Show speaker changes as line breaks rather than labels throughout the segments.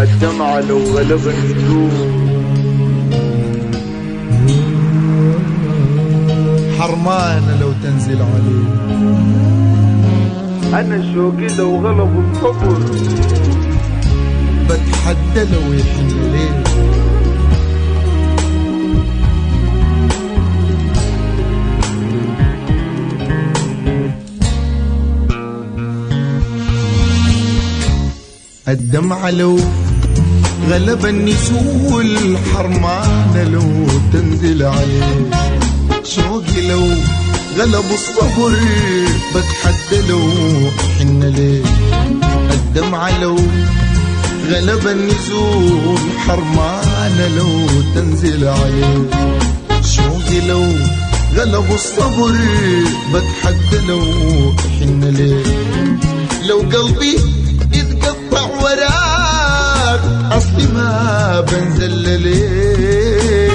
الدمعة لو غلب النجوم
حرمان لو تنزل عليه
أنا شوقي لو غلب الصبر
بتحدى لو يحن ليه الدمعة لو غلب النسول حرمان لو تنزل عليه شوقي لو غلب الصبر بتحدى لو حن ليه الدمعة لو غلب النزول حرمان لو تنزل عليه شوقي لو غلب الصبر بتحدى لو حن ليه لو قلبي يتقطع وراك اصلي ما بنزل ليه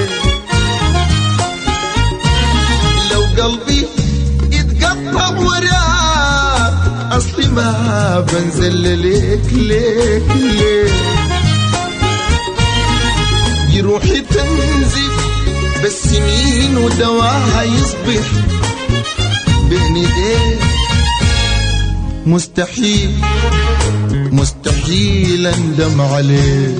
لو قلبي يتقطع وراك اصلي ما بنزل ليك ليك ليك جروحي تنزف بالسنين ودواها يصبح بين ايديك مستحيل مستحيل اندم عليك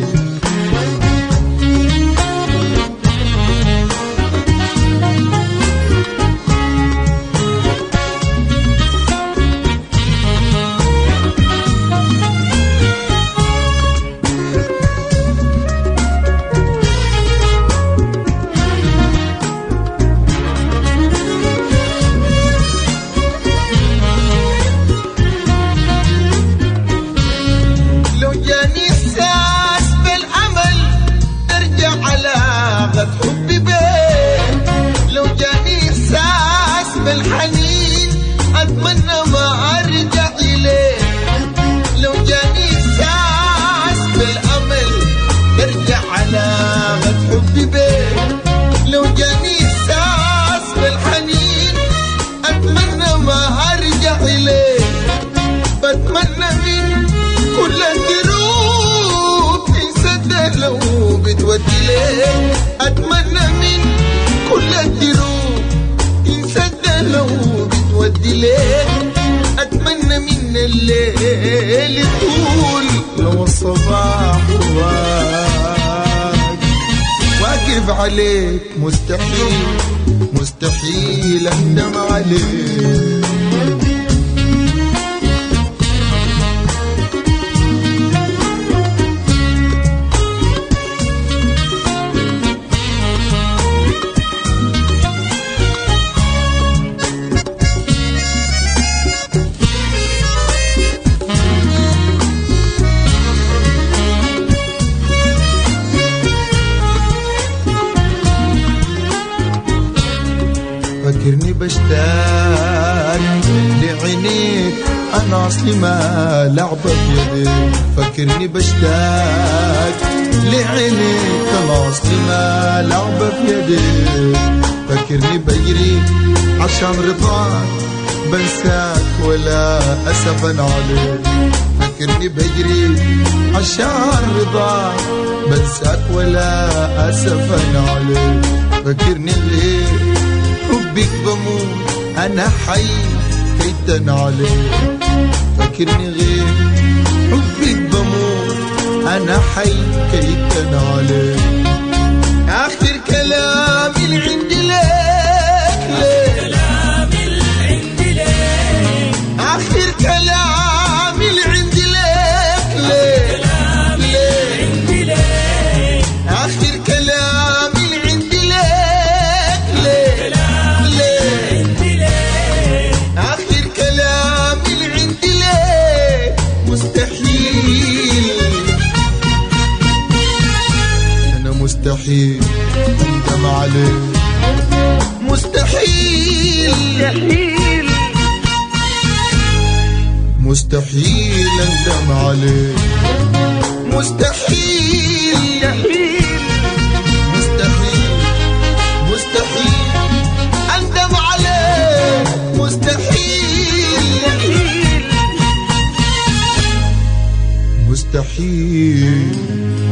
لو جاني احساس بالامل ترجع علاقة حبي بيك لو جاني احساس بالحنين اتمنى ما ارجع اليك لو جاني احساس بالامل ترجع علاقة حبي بيك لو جاني احساس بالحنين اتمنى ما ارجع اليك بتمنى من كل الدروب تنسد لو بتودي ليه اتمنى من كل الدروب تنسد لو بتودي ليه اتمنى من الليل طول لو الصباح واقف واقف عليك مستحيل مستحيل اندم عليك فكرني بشتاق لعينيك انا اصلي ما لعبة بيديك فكرني بشتاق لعينيك انا اصلي ما لعبة بيديك فكرني بجري عشان رضاك بنساك ولا اسفا عليك فكرني بجري عشان رضاك بنساك ولا اسفا عليك فكرني ليه حبك بموت انا حي كيدا عليك فاكرني غير حبك بموت انا حي كيدا عليك اخر كلامي اللي عندي لك ليه اخر كلامي اللي عندي لك ليه ليه اخر كلامي اللي عندي لك ليه ليه آخر كلامي اللي عندي ليه مستحيل أنا مستحيل أندم عليك مستحيل مستحيل أندم عليك مستحيل مستحيل مستحيل أندم عليك مستحيل مستحيل